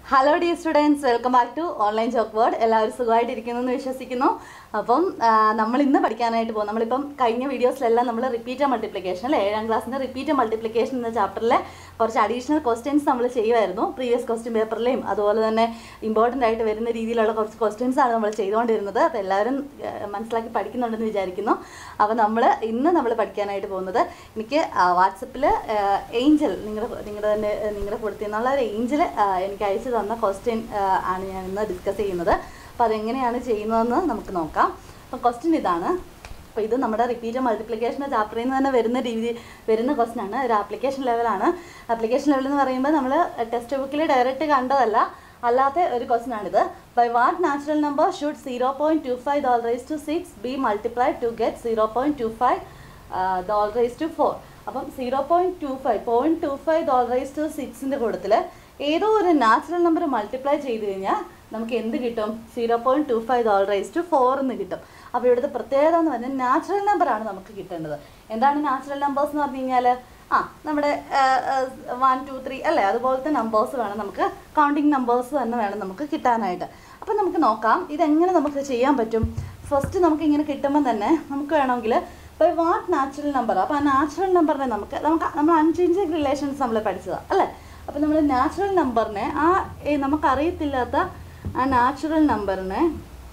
hello dear students welcome back to online joke word എല്ലാവരും സുഖമായിട്ടിരിക്കുന്നു എന്ന് വിശ്വസിക്കുന്നു അപ്പം ആ, നമ്മൾ ഇന്ന് പഠിക്കാനായിട്ട് പോകും നമ്മളിപ്പം കഴിഞ്ഞ വീഡിയോസിലെല്ലാം നമ്മൾ റിപ്പീറ്റർ മൾട്ടിപ്ലിക്കേഷൻ അല്ലേ ഏഴാം ക്ലാസ്സിൻ്റെ റിപ്പീറ്റർ മൾട്ടിപ്ലിക്കേഷൻ എന്ന ചാപ്റ്ററിലെ കുറച്ച് അഡീഷണൽ ക്വസ്റ്റ്യൻസ് നമ്മൾ ചെയ്യുമായിരുന്നു പ്രീവിയസ് ക്വസ്റ്റ്യൻ പേപ്പറിലെയും അതുപോലെ തന്നെ ഇമ്പോർട്ടൻ്റ് ആയിട്ട് വരുന്ന രീതിയിലുള്ള കുറച്ച് ക്വസ്റ്റ്യൻസ് ആണ് നമ്മൾ ചെയ്തുകൊണ്ടിരുന്നത് അപ്പോൾ എല്ലാവരും ആ, മനസ്സിലാക്കി പഠിക്കുന്നുണ്ടെന്ന് വിചാരിക്കുന്നു അപ്പോൾ നമ്മൾ ഇന്ന് നമ്മൾ പഠിക്കാനായിട്ട് പോകുന്നത് എനിക്ക് വാട്സപ്പിൽ ഏഞ്ചൽ നിങ്ങളുടെ നിങ്ങളുടെ തന്നെ നിങ്ങളുടെ കൊടുത്തു നിന്നുള്ള ഒരു ഏഞ്ചൽ എനിക്ക് അയച്ചു തന്ന ക്വസ്റ്റ്യൻ ആണ് ഞാൻ ഇന്ന് ഡിസ്കസ് ചെയ്യുന്നത് അപ്പോൾ അതെങ്ങനെയാണ് ചെയ്യുന്നതെന്ന് നമുക്ക് നോക്കാം അപ്പോൾ ക്വസ്റ്റ്യൻ ഇതാണ് അപ്പോൾ ഇത് നമ്മുടെ റിപ്പീറ്റ് മൾട്ടിപ്ലിക്കേഷൻ ചാപ്റ്ററിൽ നിന്ന് തന്നെ വരുന്ന രീതി വരുന്ന ക്വസ്റ്റ്യൻ ആണ് ഒരു ആപ്ലിക്കേഷൻ ലെവലാണ് ആപ്ലിക്കേഷൻ ലെവൽ എന്ന് പറയുമ്പോൾ നമ്മൾ ടെക്സ്റ്റ് ബുക്കിൽ ഡയറക്റ്റ് കണ്ടതല്ല അല്ലാത്ത ഒരു ക്വസ്റ്റ്യൻ ആണിത് by what natural number should zero point two five doll rice to six be multiply to get zero point two five doll rice to four അപ്പം zero point two five point two five doll rice to സിക്സിൻ്റെ കൂട്ടത്തിൽ ഏതോ ഒരു natural number multiply ചെയ്ത് കഴിഞ്ഞാൽ നമുക്ക് എന്ത് കിട്ടും zero point two five doll rice to four എന്ന് കിട്ടും അപ്പോൾ ഇവിടുത്തെ പ്രത്യേകത എന്ന് പറഞ്ഞാൽ നാച്ചുറൽ നമ്പറാണ് നമുക്ക് കിട്ടേണ്ടത് എന്താണ് നാച്ചുറൽ നമ്പേഴ്സ് എന്ന് പറഞ്ഞു കഴിഞ്ഞാൽ ആ നമ്മുടെ വൺ ടു ത്രീ അല്ലേ അതുപോലത്തെ നമ്പേഴ്സ് വേണം നമുക്ക് കൗണ്ടിങ് നമ്പേഴ്സ് തന്നെ വേണം നമുക്ക് കിട്ടാനായിട്ട് അപ്പോൾ നമുക്ക് നോക്കാം ഇതെങ്ങനെ നമുക്ക് ചെയ്യാൻ പറ്റും ഫസ്റ്റ് നമുക്ക് ഇങ്ങനെ കിട്ടുമ്പോൾ തന്നെ നമുക്ക് വേണമെങ്കിൽ ബൈ വാട്ട് നാച്ചുറൽ നമ്പർ അപ്പോൾ ആ നാച്ചുറൽ നമ്പറിനെ നമുക്ക് നമുക്ക് നമ്മൾ അൺചേഞ്ചിങ് റിലേഷൻസ് നമ്മൾ പഠിച്ചതാണ് അല്ലേ അപ്പോൾ നമ്മൾ നാച്ചുറൽ നമ്പറിനെ ആ ഏ, നമുക്കറിയത്തില്ലാത്ത ആ നാച്ചുറൽ നമ്പറിനെ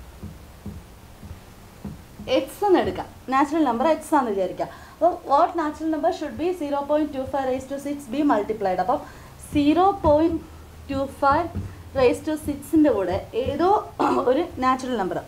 എക്സ് എന്ന് എടുക്കാം നാച്ചുറൽ നമ്പർ എക്സ് ആണെന്ന് വിചാരിക്കാം അപ്പോൾ what natural number should be zero point two five raise to six be multiplied അപ്പം zero point two five raise to സിക്സിൻ്റെ കൂടെ ഏതോ ഒരു നാച്ചുറൽ നമ്പർ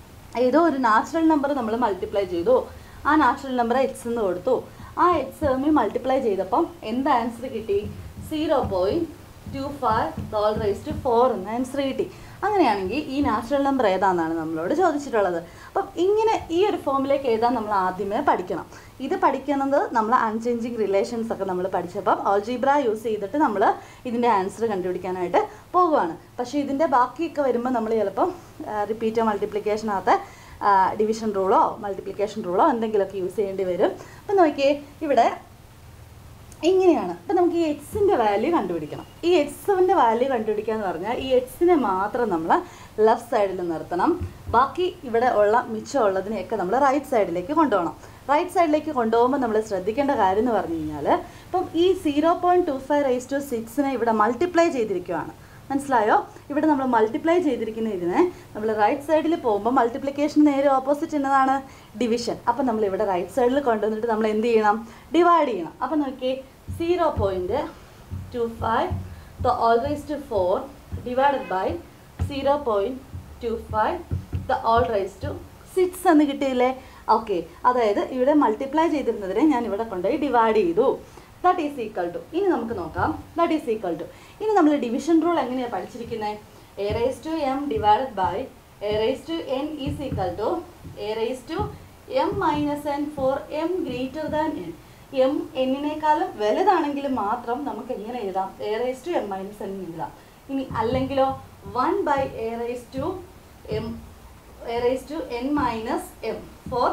ഏതോ ഒരു നാച്ചുറൽ നമ്പർ നമ്മൾ മൾട്ടിപ്ലൈ ചെയ്തു ആ നാച്ചുറൽ നമ്പർ എക്സ് എന്ന് കൊടുത്തു ആ എക്സ് തമ്മിൽ മൾട്ടിപ്ലൈ ചെയ്തപ്പം എന്ത് ആൻസർ കിട്ടി zero point two five the whole raise to four എന്ന ആൻസർ കിട്ടി അങ്ങനെയാണെങ്കിൽ ഈ നാച്ചുറൽ നമ്പർ ഏതാണെന്നാണ് നമ്മളോട് ചോദിച്ചിട്ടുള്ളത് അപ്പം ഇങ്ങനെ ഈ ഒരു ഫോമിലേക്ക് എഴുതാൻ നമ്മൾ ആദ്യമേ പഠിക്കണം ഇത് പഠിക്കുന്നത് നമ്മൾ അൺചേഞ്ചിങ് റിലേഷൻസ് ഒക്കെ നമ്മൾ പഠിച്ചപ്പം ഓൾജീബ്ര യൂസ് ചെയ്തിട്ട് നമ്മൾ ഇതിൻ്റെ ആൻസർ കണ്ടുപിടിക്കാനായിട്ട് പോകുവാണ് പക്ഷേ ഇതിൻ്റെ ബാക്കിയൊക്കെ വരുമ്പോൾ നമ്മൾ ചിലപ്പം റിപ്പീറ്റർ മൾട്ടിപ്ലിക്കേഷനകത്ത് ഡിവിഷൻ റൂളോ മൾട്ടിപ്ലിക്കേഷൻ റൂളോ എന്തെങ്കിലുമൊക്കെ യൂസ് ചെയ്യേണ്ടി വരും അപ്പം നോക്കിയേ ഇവിടെ ഇങ്ങനെയാണ് അപ്പം നമുക്ക് ഈ എക്സിൻ്റെ വാല്യൂ കണ്ടുപിടിക്കണം ഈ എക്സിൻ്റെ വാല്യൂ കണ്ടുപിടിക്കുക എന്ന് പറഞ്ഞാൽ ഈ എക്സിനെ മാത്രം നമ്മൾ ലെഫ്റ്റ് സൈഡിൽ നിർത്തണം ബാക്കി ഇവിടെ ഉള്ള മിച്ചമുള്ളതിനെയൊക്കെ നമ്മൾ റൈറ്റ് സൈഡിലേക്ക് കൊണ്ടുപോകണം റൈറ്റ് സൈഡിലേക്ക് കൊണ്ടുപോകുമ്പോൾ നമ്മൾ ശ്രദ്ധിക്കേണ്ട കാര്യം എന്ന് പറഞ്ഞു കഴിഞ്ഞാൽ ഇപ്പം ഈ zero point two five raise to സിക്സിനെ ഇവിടെ മൾട്ടിപ്ലൈ ചെയ്തിരിക്കുകയാണ് മനസ്സിലായോ ഇവിടെ നമ്മൾ മൾട്ടിപ്ലൈ ചെയ്തിരിക്കുന്ന ഇതിനെ നമ്മൾ റൈറ്റ് സൈഡിൽ പോകുമ്പോൾ മൾട്ടിപ്ലിക്കേഷൻ നേരെ ഓപ്പോസിറ്റ് എന്നതാണ് ഡിവിഷൻ അപ്പം നമ്മൾ ഇവിടെ റൈറ്റ് സൈഡിൽ കൊണ്ടുവന്നിട്ട് നമ്മൾ എന്ത് ചെയ്യണം ഡിവൈഡ് ചെയ്യണം അപ്പം നോക്കിയേ zero point two five the whole raise to four divided by zero point two five the whole raise to six എന്ന് കിട്ടിയില്ലേ ഓക്കെ അതായത് ഇവിടെ മൾട്ടിപ്ലൈ ചെയ്തിരുന്നതിനെ ഞാൻ ഇവിടെ കൊണ്ടുപോയി ഡിവൈഡ് ചെയ്തു ദാറ്റ് ഈസ് ഈക്വൽ ടു ഇനി നമുക്ക് നോക്കാം ദാറ്റ് ഈസ് ഈക്വൽ ടു ഇനി നമ്മൾ ഡിവിഷൻ റൂൾ എങ്ങനെയാണ് പഠിച്ചിരിക്കുന്നത് A raise to M divided by A raise to N is equal to A raise to M minus N for M greater than N M എന്നിനേക്കാളും വലുതാണെങ്കിൽ മാത്രം നമുക്ക് എങ്ങനെ എഴുതാം A raise to M minus N എഴുതാം ഇനി അല്ലെങ്കിലോ one by A raise to M A raise to N minus M for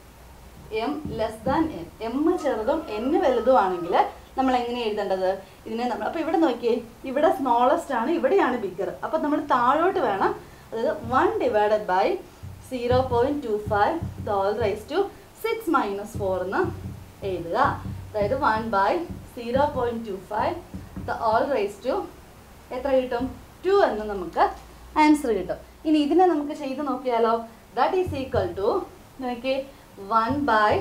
M less than N M ചെറുതും എൻ വലുതും ആണെങ്കിൽ നമ്മൾ എങ്ങനെ എഴുതേണ്ടത് ഇതിനെ നമ്മൾ അപ്പോൾ ഇവിടെ നോക്കിയേ ഇവിടെ സ്മോളസ്റ്റ് ആണ് ഇവിടെയാണ് ബിഗർ അപ്പോൾ നമ്മൾ താഴോട്ട് വേണം അതായത് one divided by zero point two five doll rice to six minus four എന്ന് എഴുതുക അതായത് one by zero point two five the whole raise to എത്ര കിട്ടും ടു എന്ന് നമുക്ക് ആൻസർ കിട്ടും ഇനി ഇതിനെ നമുക്ക് ചെയ്ത് നോക്കിയാലോ ദാറ്റ് ഈസ് ഈക്വൽ ടു നോക്കിയേ വൺ ബൈ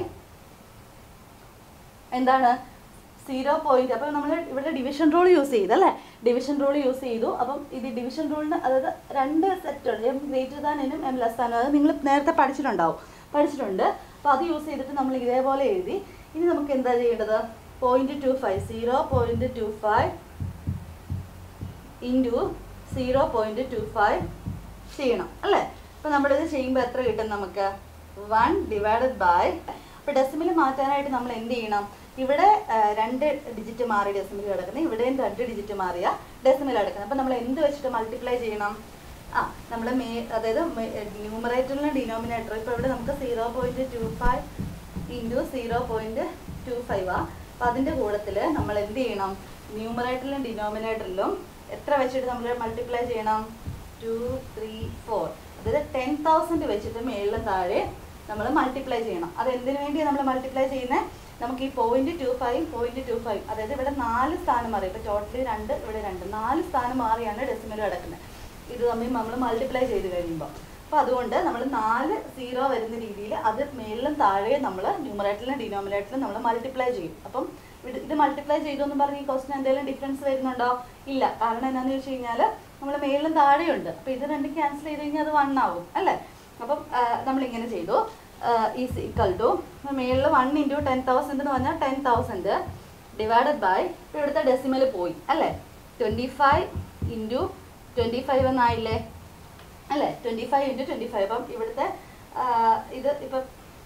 എന്താണ് സീറോ പോയിന്റ് അപ്പം നമ്മൾ ഇവിടെ ഡിവിഷൻ റൂൾ യൂസ് ചെയ്തല്ലേ ഡിവിഷൻ റൂൾ യൂസ് ചെയ്തു അപ്പം ഇത് ഡിവിഷൻ റൂളിന് അതായത് രണ്ട് സെറ്റ് ഉണ്ട് എം ഗ്രേറ്റർ ദാൻ എനും എം ലെസ് ദാനും അത് നിങ്ങൾ നേരത്തെ പഠിച്ചിട്ടുണ്ടാവും പഠിച്ചിട്ടുണ്ട് അപ്പോൾ അത് യൂസ് ചെയ്തിട്ട് നമ്മൾ ഇതേപോലെ എഴുതി ഇനി നമുക്ക് എന്താ ചെയ്യേണ്ടത് point two five zero point two five into zero point two five ചെയ്യണം അല്ലേ അപ്പോൾ നമ്മളിത് ചെയ്യുമ്പോൾ എത്ര കിട്ടും നമുക്ക് വൺ ഡിവൈഡഡ് ബൈ അപ്പോൾ ഡെസിമിൽ മാറ്റാനായിട്ട് നമ്മൾ എന്ത് ചെയ്യണം ഇവിടെ ആ, രണ്ട് ഡിജിറ്റ് മാറി ഡെസിമിൽ കിടക്കുന്നത് ഇവിടെയും രണ്ട് ഡിജിറ്റ് മാറിയ ഡെസിമിൽ കിടക്കുന്നത് അപ്പോൾ നമ്മൾ എന്ത് വെച്ചിട്ട് മൾട്ടിപ്ലൈ ചെയ്യണം ആ നമ്മൾ മേ അതായത് ന്യൂമറേറ്ററിലും ഡിനോമിനേറ്ററും ഇപ്പോൾ ഇവിടെ നമുക്ക് zero point two five into zero point two five ആ അപ്പോൾ അതിൻ്റെ കൂട്ടത്തിൽ നമ്മൾ എന്ത് ചെയ്യണം ന്യൂമറേറ്ററിലും ഡിനോമിനേറ്ററിലും എത്ര വെച്ചിട്ട് നമ്മൾ മൾട്ടിപ്ലൈ ചെയ്യണം ടു ത്രീ ഫോർ അതായത് ടെൻ തൗസൻഡ് വെച്ചിട്ട് മേളിലും താഴെ നമ്മൾ മൾട്ടിപ്ലൈ ചെയ്യണം അത് എന്തിനു വേണ്ടിയാണ് നമ്മൾ മൾട്ടിപ്ലൈ ചെയ്യുന്നത് നമുക്ക് ഈ point two five point two five അതായത് ഇവിടെ നാല് സ്ഥാനം മാറി ഇപ്പോൾ ടോട്ടലി രണ്ട് ഇവിടെ രണ്ട് നാല് സ്ഥാനം മാറിയാണ് ഡെസിമൽ കിടക്കുന്നത് ഇത് തമ്മിൽ നമ്മൾ മൾട്ടിപ്ലൈ ചെയ്ത് കഴിയുമ്പോൾ അപ്പോൾ അതുകൊണ്ട് നമ്മൾ നാല് സീറോ വരുന്ന രീതിയിൽ അത് മേളിലും താഴെ നമ്മൾ ന്യൂമറേറ്ററിലും ഡിനോമിനേറ്ററിലും നമ്മൾ മൾട്ടിപ്ലൈ ചെയ്യും അപ്പം ഇത് ഇത് മൾട്ടിപ്ലൈ ചെയ്തു എന്ന് പറഞ്ഞ് ഈ ക്വസ്റ്റൻ എന്തെങ്കിലും ഡിഫറൻസ് വരുന്നുണ്ടോ ഇല്ല കാരണം എന്താണെന്ന് വെച്ച് കഴിഞ്ഞാൽ നമ്മൾ മേളിലും താഴെയുണ്ട് അപ്പോൾ ഇത് രണ്ടും ക്യാൻസൽ ചെയ്ത് കഴിഞ്ഞാൽ അത് വൺ ആവും അല്ലേ അപ്പം നമ്മൾ ഇങ്ങനെ ചെയ്തു ഈസ് ഈക്വൽ ടു മേളിൽ വൺ ഇൻറ്റു ടെൻ തൗസൻഡ് എന്ന് പറഞ്ഞാൽ ടെൻ തൗസൻഡ് ഡിവൈഡഡ് ബൈ ഇപ്പോൾ ഇവിടുത്തെ ഡെസിമൽ പോയി അല്ലേ twenty five into twenty five എന്നായില്ലേ അല്ലേ twenty five into twenty five അപ്പം ഇവിടുത്തെ ആ, ഇത് ഇപ്പം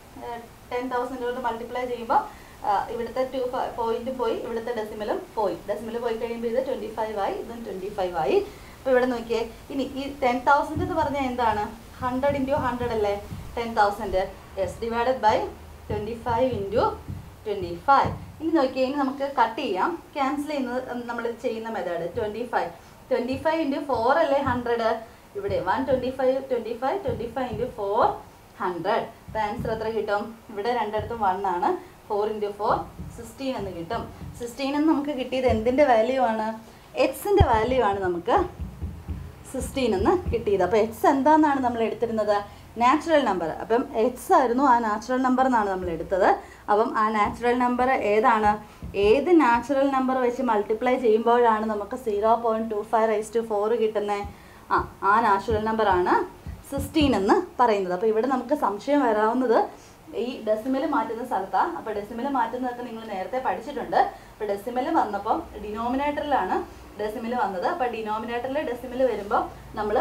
ടെൻ തൗസൻഡ് കൊണ്ട് മൾട്ടിപ്ലൈ ചെയ്യുമ്പോൾ ഇവിടുത്തെ ടു പോയിന്റ് പോയി ഇവിടുത്തെ ഡെസിമലും പോയി ഡെസിമൽ പോയി കഴിയുമ്പോൾ ഇത് ട്വൻറ്റി ഫൈവ് ആയി ഇതും ട്വൻറ്റി ഫൈവ് ആയി അപ്പോൾ ഇവിടെ നോക്കിയേ ഇനി ഈ ടെൻ തൗസൻഡ് എന്ന് പറഞ്ഞാൽ എന്താണ് ഹൺഡ്രഡ് ഇൻറ്റു ഹൺഡ്രഡ് അല്ലേ ten thousand yes divided by twenty five into twenty five ഇനി നോക്കിയേ ഇനി നമുക്ക് കട്ട് ചെയ്യാം ക്യാൻസൽ ചെയ്യുന്നത് നമ്മൾ ചെയ്യുന്ന method twenty five twenty five into four അല്ലേ ഹൺഡ്രഡ് ഇവിടെ one twenty five twenty five twenty five into four hundred അപ്പോൾ ആൻസർ എത്ര കിട്ടും ഇവിടെ രണ്ടിടത്തും വൺ ആണ് ഫോർ ഇൻറ്റു ഫോർ സിക്സ്റ്റീൻ എന്ന് കിട്ടും സിക്സ്റ്റീൻ എന്ന് നമുക്ക് കിട്ടിയത് എന്തിൻ്റെ വാല്യൂ ആണ് എക്സിൻ്റെ വാല്യൂ ആണ് നമുക്ക് സിക്സ്റ്റീൻ എന്ന് കിട്ടിയത് അപ്പോൾ എക്സ് എന്താണെന്നാണ് നമ്മൾ എടുത്തിരുന്നത് നാച്ചുറൽ നമ്പർ അപ്പം എക്സ് ആയിരുന്നു ആ നാച്ചുറൽ നമ്പർ എന്നാണ് നമ്മൾ എടുത്തത് അപ്പം ആ നാച്ചുറൽ നമ്പർ ഏതാണ് ഏത് നാച്ചുറൽ നമ്പർ വെച്ച് മൾട്ടിപ്ലൈ ചെയ്യുമ്പോഴാണ് നമുക്ക് zero point two five raise to four കിട്ടുന്നത് ആ ആ നാച്ചുറൽ നമ്പറാണ് സിക്സ്റ്റീൻ എന്ന് പറയുന്നത് അപ്പോൾ ഇവിടെ നമുക്ക് സംശയം വരാവുന്നത് ഈ ഡെസിമൽ മാറ്റുന്ന സ്ഥലത്താണ് അപ്പോൾ ഡെസിമൽ മാറ്റുന്നതൊക്കെ നിങ്ങൾ നേരത്തെ പഠിച്ചിട്ടുണ്ട് അപ്പോൾ ഡെസിമൽ വന്നപ്പം ഡിനോമിനേറ്ററിലാണ് ഡെസിമൽ വന്നത് അപ്പോൾ ഡിനോമിനേറ്ററിൽ ഡെസിമൽ വരുമ്പോൾ നമ്മൾ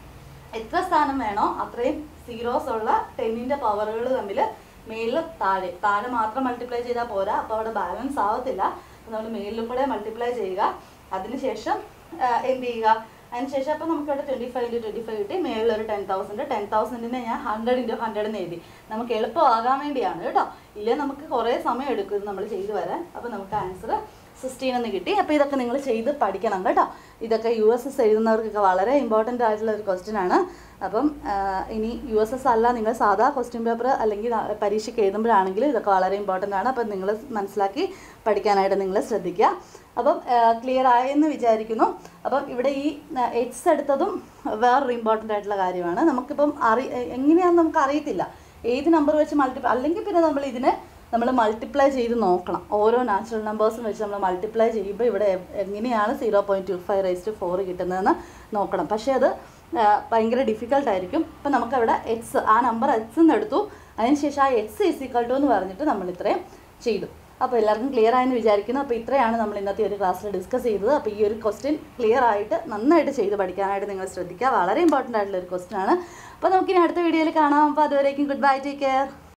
എത്ര സ്ഥാനം വേണോ അത്രയും സീറോസ് ഉള്ള ടെന്നിൻ്റെ പവറുകൾ തമ്മിൽ മേളിൽ താഴെ താഴെ മാത്രം മൾട്ടിപ്ലൈ ചെയ്താൽ പോരാ അപ്പോൾ അവിടെ ബാലൻസ് ആവത്തില്ല അപ്പോൾ നമ്മൾ മേളിലും കൂടെ മൾട്ടിപ്ലൈ ചെയ്യുക അതിനുശേഷം ആ, എന്ത് ചെയ്യുക അതിനുശേഷം അപ്പോൾ നമുക്ക് ഇവിടെ twenty five into twenty five കിട്ടി മേളിൽ ഒരു ടെൻ തൗസൻഡ് ടെൻ തൗസൻഡിനെ ഞാൻ ഹൺഡ്രഡ് ഇൻറ്റു ഹൺഡ്രഡ് എന്ന് എഴുതി നമുക്ക് എളുപ്പമാകാൻ വേണ്ടിയാണ് കേട്ടോ ഇല്ലേ നമുക്ക് കുറേ സമയം എടുക്കും ഇത് നമ്മൾ ചെയ്തു വരാൻ അപ്പോൾ നമുക്ക് ആൻസർ സിക്സ്റ്റീൻ എന്ന് കിട്ടി അപ്പോൾ ഇതൊക്കെ നിങ്ങൾ ചെയ്ത് പഠിക്കണം കേട്ടോ ഇതൊക്കെ യു എസ് എസ് എഴുതുന്നവർക്കൊക്കെ വളരെ ഇമ്പോർട്ടൻ്റ് ആയിട്ടുള്ള ഒരു ക്വസ്റ്റ്യൻ ആണ് അപ്പം ആ, ഇനി യു എസ് എസ് അല്ല നിങ്ങൾ സാധാ ക്വസ്റ്റ്യൻ പേപ്പർ അല്ലെങ്കിൽ ആ, പരീക്ഷയ്ക്ക് എഴുതുമ്പോഴാണെങ്കിൽ ഇതൊക്കെ വളരെ ഇമ്പോർട്ടൻ്റ് ആണ് അപ്പം നിങ്ങൾ മനസ്സിലാക്കി പഠിക്കാനായിട്ട് നിങ്ങൾ ശ്രദ്ധിക്കുക അപ്പം ക്ലിയർ ആയെന്ന് വിചാരിക്കുന്നു അപ്പം ഇവിടെ ഈ എക്സ് എടുത്തതും വേറൊരു ഇമ്പോർട്ടൻ്റ് ആയിട്ടുള്ള കാര്യമാണ് നമുക്കിപ്പം അറി എങ്ങനെയാണെന്ന് നമുക്ക് അറിയത്തില്ല ഏത് നമ്പർ വെച്ച് മൾട്ടിപ്ലൈ അല്ലെങ്കിൽ പിന്നെ നമ്മൾ ഇതിനെ നമ്മൾ മൾട്ടിപ്ലൈ ചെയ്ത് നോക്കണം ഓരോ നാച്ചുറൽ നമ്പേഴ്സും വെച്ച് നമ്മൾ മൾട്ടിപ്ലൈ ചെയ്യുമ്പോൾ ഇവിടെ എ- എങ്ങനെയാണ് zero point two five raise to four കിട്ടുന്നതെന്ന് നോക്കണം പക്ഷേ അത് ആ, ഭയങ്കര ഡിഫിക്കൽട്ടായിരിക്കും അപ്പം നമുക്കവിടെ എക്സ് ആ നമ്പർ എക്സ് എന്ന് എടുത്തു അതിനുശേഷം ആ എക്സ് ഇസ് ഈക്വൽ ടു എന്ന് പറഞ്ഞിട്ട് നമ്മൾ ഇത്രയും ചെയ്തു അപ്പോൾ എല്ലാവർക്കും ക്ലിയർ ആയെന്ന് വിചാരിക്കുന്നു അപ്പോൾ ഇത്രയാണ് നമ്മൾ ഇന്നത്തെ ഒരു ക്ലാസ്സിൽ ഡിസ്കസ് ചെയ്തത് അപ്പോൾ ഈ ഒരു ക്വസ്റ്റ്യൻ ക്ലിയർ ആയിട്ട് നന്നായിട്ട് ചെയ്ത് പഠിക്കാനായിട്ട് നിങ്ങൾ ശ്രദ്ധിക്കുക വളരെ ഇമ്പോർട്ടൻ്റ് ആയിട്ടുള്ള ഒരു ക്വസ്റ്റ്യൻ ആണ് അപ്പോൾ നമുക്കിനി അടുത്ത വീഡിയോയിൽ കാണാം അപ്പോൾ അതുവരേക്കും ഗുഡ് ബൈ ടേക്ക് കെയർ